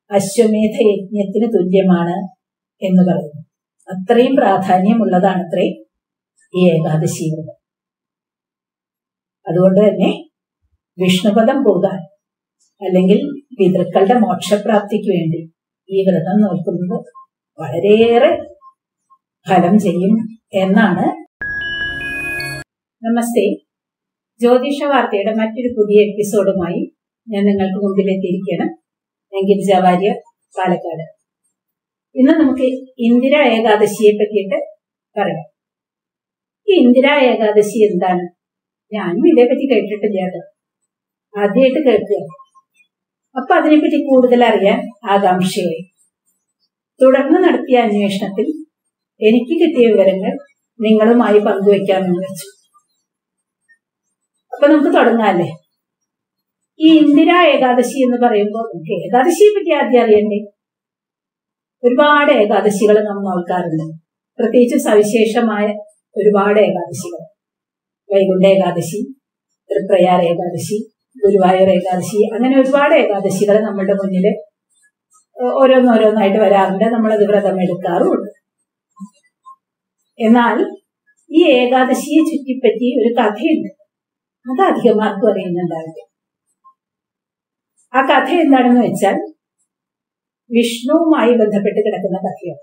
അശ്വമേധ യജ്ഞത്തിന് തുല്യമാണ് എന്ന് പറയുന്നു അത്രയും പ്രാധാന്യമുള്ളതാണത്രേ ഈ ഏകാദശി വ്രതം അതുകൊണ്ട് തന്നെ വിഷ്ണുപദം പോകാൻ അല്ലെങ്കിൽ പിതൃക്കളുടെ മോക്ഷപ്രാപ്തിക്ക് വേണ്ടി ഈ വ്രതം നോക്കുന്നത് വളരെയേറെ ഫലം ചെയ്യും എന്നാണ് നമസ്തേ ജ്യോതിഷ വാർത്തയുടെ മറ്റൊരു പുതിയ എപ്പിസോഡുമായി ഞാൻ നിങ്ങൾക്ക് മുമ്പിൽ എത്തിയിരിക്കുകയാണ് ഞാൻ ഗിരിജാവാര്യ പാലക്കാട് ഇന്ന് നമുക്ക് ഇന്ദിര ഏകാദശിയെ പറ്റിയിട്ട് പറയാം ഈ ഇന്ദിര ഏകാദശി എന്താണ് ഞാനും ഇതേപ്പറ്റി കേട്ടിട്ടില്ല കേട്ടോ ആദ്യമായിട്ട് കേൾക്കുക അപ്പൊ അതിനെപ്പറ്റി കൂടുതൽ അറിയാൻ ആകാംക്ഷയായി തുടർന്ന് നടത്തിയ അന്വേഷണത്തിൽ എനിക്ക് കിട്ടിയ വിവരങ്ങൾ നിങ്ങളുമായി പങ്കുവെക്കാമെന്ന് വെച്ചു അപ്പൊ നമുക്ക് തുടങ്ങാല്ലേ ഈ ഇന്ദിര ഏകാദശി എന്ന് പറയുമ്പോൾ നമുക്ക് ഏകാദശിയെ പറ്റി ആദ്യം അറിയണ്ടേ ഒരുപാട് ഏകാദശികൾ നമ്മൾ നോക്കാറുണ്ട് പ്രത്യേകിച്ച് സവിശേഷമായ ഒരുപാട് ഏകാദശികൾ വൈകുണ്ഠ ഏകാദശി തൃപ്രയാർ ഏകാദശി ഗുരുവായൂർ ഏകാദശി അങ്ങനെ ഒരുപാട് ഏകാദശികൾ നമ്മളുടെ മുന്നിൽ ഓരോന്നോരോന്നായിട്ട് വരാറുണ്ട് നമ്മളത് വ്രതം എടുക്കാറുമുണ്ട് എന്നാൽ ഈ ഏകാദശിയെ ചുറ്റിപ്പറ്റി ഒരു കഥയുണ്ട് അത് അധികമാർക്കും അറിയുന്നുണ്ടാവില്ല ആ കഥ എന്താണെന്ന് വെച്ചാൽ വിഷ്ണുവുമായി ബന്ധപ്പെട്ട് കിടക്കുന്ന കഥയാണ്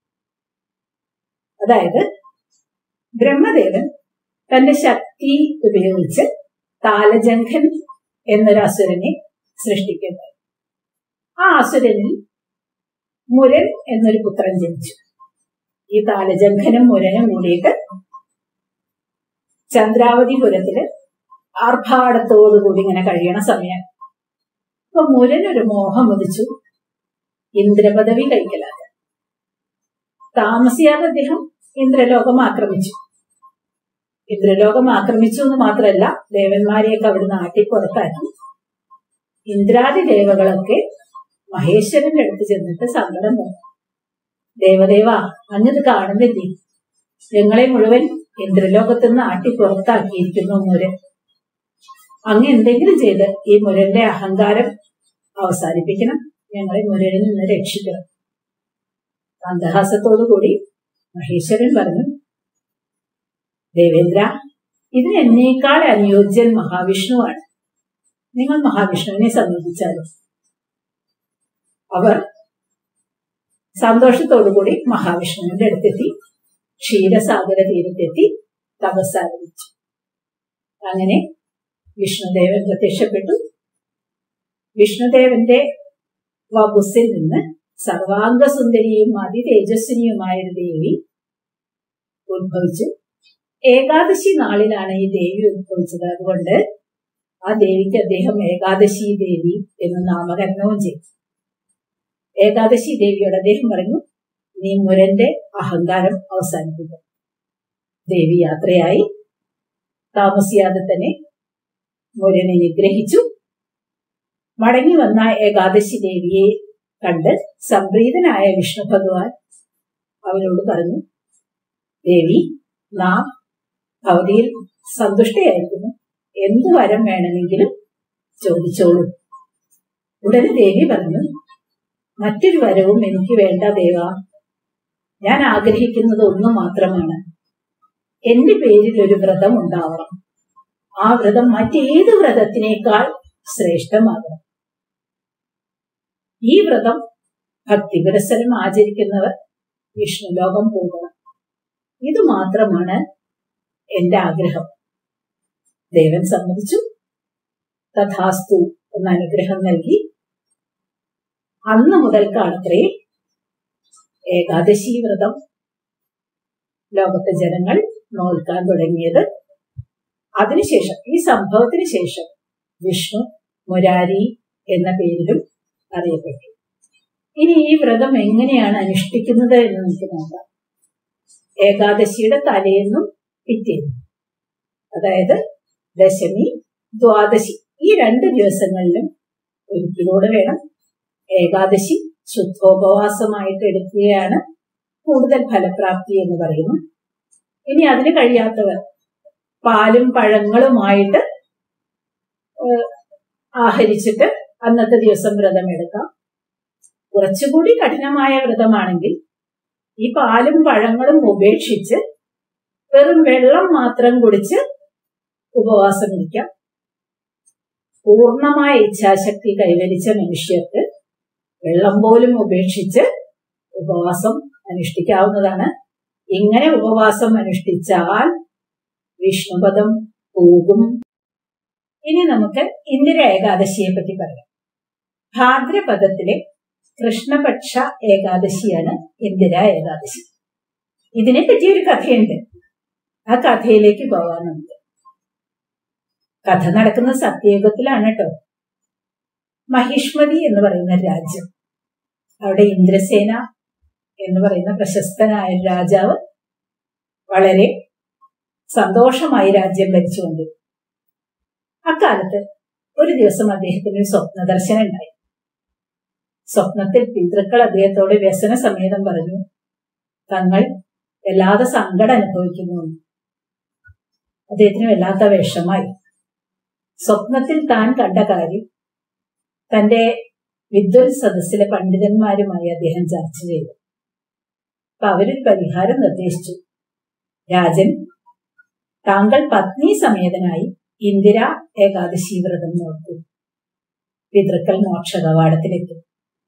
അതായത് ബ്രഹ്മദേവൻ തന്റെ ശക്തി ഉപയോഗിച്ച് താലജംഘൻ എന്നൊരു അസുരനെ സൃഷ്ടിക്കുന്നത് ആ അസുരനിൽ മുരൻ എന്നൊരു പുത്രൻ ജനിച്ചു ഈ താലജംഘനും മുരനും കൂടിയിട്ട് ചന്ദ്രാവതിപുരത്തില് ആർഭാടത്തോടുകൂടി ഇങ്ങനെ കഴിയണ സമയം അപ്പൊ മുരനൊരു മോഹം ഉദിച്ചു ഇന്ദ്രപദവി കൈക്കലാക്കി താമസിയാതെ അദ്ദേഹം ഇന്ദ്രലോകം ആക്രമിച്ചു ഇന്ദ്രലോകം ആക്രമിച്ചു എന്ന് മാത്രമല്ല ദേവന്മാരെയൊക്കെ അവിടുന്ന് ആട്ടിപ്പുറത്താക്കി ഇന്ദ്രാദി ദേവകളൊക്കെ മഹേശ്വരന്റെ അടുത്ത് ചെന്നിട്ട് സങ്കടം തോന്നി ദേവദേവ അങ്ങത് കാണുന്നില്ലേ ഞങ്ങളെ മുഴുവൻ ഇന്ദ്രലോകത്ത് നിന്ന് ആട്ടി പുറത്താക്കിയിരിക്കുന്നു മുരൻ അങ്ങ് എന്തെങ്കിലും ചെയ്ത് ഈ മുരന്റെ അഹങ്കാരം അവസാനിപ്പിക്കണം ഞങ്ങളെ മുരനിൽ നിന്ന് രക്ഷിക്കണം മന്ദഹാസത്തോടുകൂടി മഹേശ്വരൻ പറഞ്ഞു ദേവേന്ദ്ര ഇതിന് എന്നേക്കാൾ അനുയോജ്യൻ മഹാവിഷ്ണുവാണ് നിങ്ങൾ മഹാവിഷ്ണുവിനെ സമീപിച്ചാലും അവർ സന്തോഷത്തോടുകൂടി മഹാവിഷ്ണുവിന്റെ അടുത്തെത്തി ക്ഷീരസാഗര തീരത്തെത്തി തപസ്സാരംഭിച്ചു അങ്ങനെ വിഷ്ണുദേവൻ പ്രത്യക്ഷപ്പെട്ടു വിഷ്ണുദേവന്റെ വപുസിൽ നിന്ന് സർവാംഗസുന്ദരിയും അതിതേജസ്വിനിയുമായ ഒരു ദേവി ഉത്ഭവിച്ചു ഏകാദശി നാളിലാണ് ഈ ദേവി ഉത്ഭവിച്ചത് അതുകൊണ്ട് ആ ദേവിക്ക് അദ്ദേഹം ഏകാദശി ദേവി എന്ന് നാമകരണവും ചെയ്തു ഏകാദശി ദേവിയോട് അദ്ദേഹം പറഞ്ഞു നീ മുരന്റെ അഹങ്കാരം അവസാനിപ്പിക്കും ദേവി യാത്രയായി താമസിയാതെ തന്നെ മുരനെ നിഗ്രഹിച്ചു മടങ്ങി വന്ന ഏകാദശി ദേവിയെ കണ്ട് സംപ്രീതനായ വിഷ്ണു ഭഗവാൻ അവരോട് പറഞ്ഞു ദേവി നാം ഭവതിയിൽ സന്തുഷ്ടയായിരിക്കുന്നു എന്തു വരം വേണമെങ്കിലും ചോദിച്ചോളൂ ഉടനെ ദേവി പറഞ്ഞു മറ്റൊരു വരവും എനിക്ക് വേണ്ട ദേവ ഞാൻ ആഗ്രഹിക്കുന്നത് ഒന്ന് മാത്രമാണ് എന്റെ പേരിൽ ഒരു വ്രതം ഉണ്ടാവണം ആ വ്രതം മറ്റേത് വ്രതത്തിനേക്കാൾ ശ്രേഷ്ഠമാകണം ഈ വ്രതം ഭക്തിപുരസരം ആചരിക്കുന്നവർ വിഷ്ണുലോകം പോകണം ഇത് മാത്രമാണ് എന്റെ ആഗ്രഹം ദേവൻ സമ്മതിച്ചു തഥാസ്തു എന്ന അനുഗ്രഹം നൽകി അന്ന് മുതൽക്കാണത്രേ ഏകാദശി വ്രതം ലോകത്തെ ജനങ്ങൾ നോൽക്കാൻ തുടങ്ങിയത് അതിനുശേഷം ഈ സംഭവത്തിന് ശേഷം വിഷ്ണു മുരാരി എന്ന പേരിലും അറിയപ്പെട്ടു ഇനി ഈ വ്രതം എങ്ങനെയാണ് അനുഷ്ഠിക്കുന്നത് എന്ന് നമുക്ക് നോക്കാം ഏകാദശിയുടെ തലേന്നും പിറ്റേന്നും അതായത് ദശമി ദ്വാദശി ഈ രണ്ട് ദിവസങ്ങളിലും ഒരിക്കലൂടെ വേണം ഏകാദശി ശുദ്ധോപവാസമായിട്ട് എടുക്കുകയാണ് കൂടുതൽ ഫലപ്രാപ്തി എന്ന് പറയുന്നു ഇനി അതിന് കഴിയാത്തവർ പാലും പഴങ്ങളുമായിട്ട് ആഹരിച്ചിട്ട് അന്നത്തെ ദിവസം വ്രതം എടുക്കാം കുറച്ചുകൂടി കഠിനമായ വ്രതമാണെങ്കിൽ ഈ പാലും പഴങ്ങളും ഉപേക്ഷിച്ച് വെറും വെള്ളം മാത്രം കുടിച്ച് ഉപവാസം ഇരിക്കാം പൂർണ്ണമായ ഇച്ഛാശക്തി കൈവരിച്ച മനുഷ്യർക്ക് വെള്ളം പോലും ഉപേക്ഷിച്ച് ഉപവാസം അനുഷ്ഠിക്കാവുന്നതാണ് ഇങ്ങനെ ഉപവാസം അനുഷ്ഠിച്ചാൽ വിഷ്ണുപദം പോകും ഇനി നമുക്ക് ഇന്ദിര ഏകാദശിയെ പറ്റി പറയാം ഭാദ്രപദത്തിലെ കൃഷ്ണപക്ഷ ഏകാദശിയാണ് ഇന്ദിര ഏകാദശി ഇതിനെ പറ്റി ഒരു കഥയുണ്ട് ആ കഥയിലേക്ക് പോകാൻ നമുക്ക് കഥ നടക്കുന്ന സത്യയുഗത്തിലാണ് കേട്ടോ മഹിഷ്മതി എന്ന് പറയുന്ന രാജ്യം അവിടെ ഇന്ദ്രസേന എന്ന് പറയുന്ന പ്രശസ്തനായ രാജാവ് വളരെ സന്തോഷമായി രാജ്യം ഭരിച്ചുകൊണ്ട് അക്കാലത്ത് ഒരു ദിവസം അദ്ദേഹത്തിന് ഒരു സ്വപ്ന ദർശനം ഉണ്ടായി സ്വപ്നത്തിൽ പിതൃക്കൾ അദ്ദേഹത്തോട് വ്യസന സമേതം പറഞ്ഞു തങ്ങൾ വല്ലാതെ സങ്കടം അനുഭവിക്കുന്നു അദ്ദേഹത്തിന് വല്ലാത്ത വിഷമായി സ്വപ്നത്തിൽ താൻ കണ്ട കാര്യം തന്റെ വിദ്വൽ സദസ്സിലെ പണ്ഡിതന്മാരുമായി അദ്ദേഹം ചർച്ച ചെയ്തു അപ്പൊ അവരൊരു പരിഹാരം നിർദ്ദേശിച്ചു രാജൻ താങ്കൾ പത്നി സമേതനായി ഇന്ദിര ഏകാദശി വ്രതം നോക്കൂ പിതൃക്കൾ മോക്ഷകവാടത്തിലെത്തും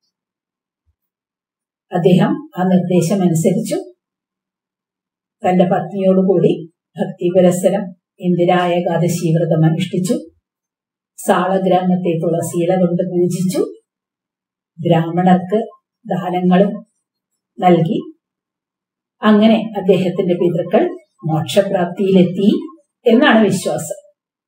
അദ്ദേഹം ആ നിർദ്ദേശം അനുസരിച്ചു തന്റെ പത്നിയോടുകൂടി ഭക്തിപുരസരം ഇന്ദിര ഏകാദശി വ്രതം അനുഷ്ഠിച്ചു സാളഗ്രാമത്തെ തുളസീല കൊണ്ട് പൂജിച്ചു ബ്രാഹ്മണർക്ക് ദാനങ്ങളും നൽകി അങ്ങനെ അദ്ദേഹത്തിന്റെ പിതൃക്കൾ മോക്ഷപ്രാപ്തിയിലെത്തി എന്നാണ് വിശ്വാസം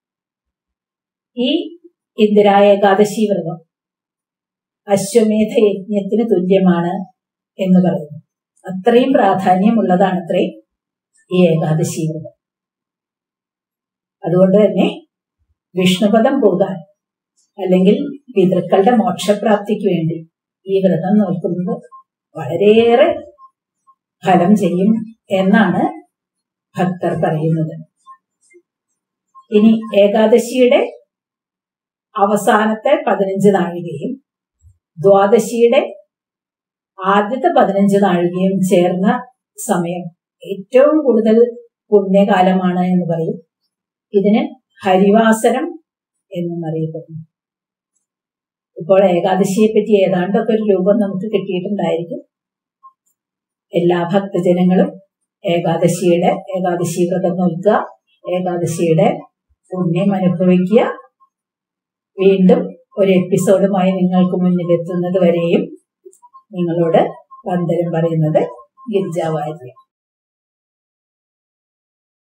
ഈ ഇന്ദിരാ ഏകാദശി വ്രതം അശ്വമേധ യജ്ഞത്തിന് തുല്യമാണ് എന്ന് പറയുന്നു അത്രയും പ്രാധാന്യമുള്ളതാണത്രേ ഈ ഏകാദശി വ്രതം അതുകൊണ്ട് തന്നെ വിഷ്ണുപദം പോകാൻ അല്ലെങ്കിൽ പിതൃക്കളുടെ മോക്ഷപ്രാപ്തിക്ക് വേണ്ടി ഈ വ്രതം നോക്കുന്നത് വളരെയേറെ ഫലം ചെയ്യും എന്നാണ് ഭക്തർ പറയുന്നത് ഇനി ഏകാദശിയുടെ അവസാനത്തെ പതിനഞ്ച് നാഴികയും ദ്വാദശിയുടെ ആദ്യത്തെ പതിനഞ്ച് നാഴികയും ചേർന്ന സമയം ഏറ്റവും കൂടുതൽ പുണ്യകാലമാണ് എന്ന് പറയും ഇതിന് ഹരിവാസരം എന്നും അറിയപ്പെടുന്നു ഇപ്പോൾ ഏകാദശിയെ പറ്റി ഏതാണ്ടൊക്കെ ഒരു രൂപം നമുക്ക് കിട്ടിയിട്ടുണ്ടായിരിക്കും എല്ലാ ഭക്തജനങ്ങളും ഏകാദശിയുടെ ഏകാദശി വ്രതം നോക്കുക ഏകാദശിയുടെ പുണ്യം അനുഭവിക്കുക വീണ്ടും ഒരു എപ്പിസോഡുമായി നിങ്ങൾക്ക് മുന്നിൽ എത്തുന്നത് വരെയും നിങ്ങളോട് വന്ദനം പറയുന്നത് ഗിരിജാവാര്യ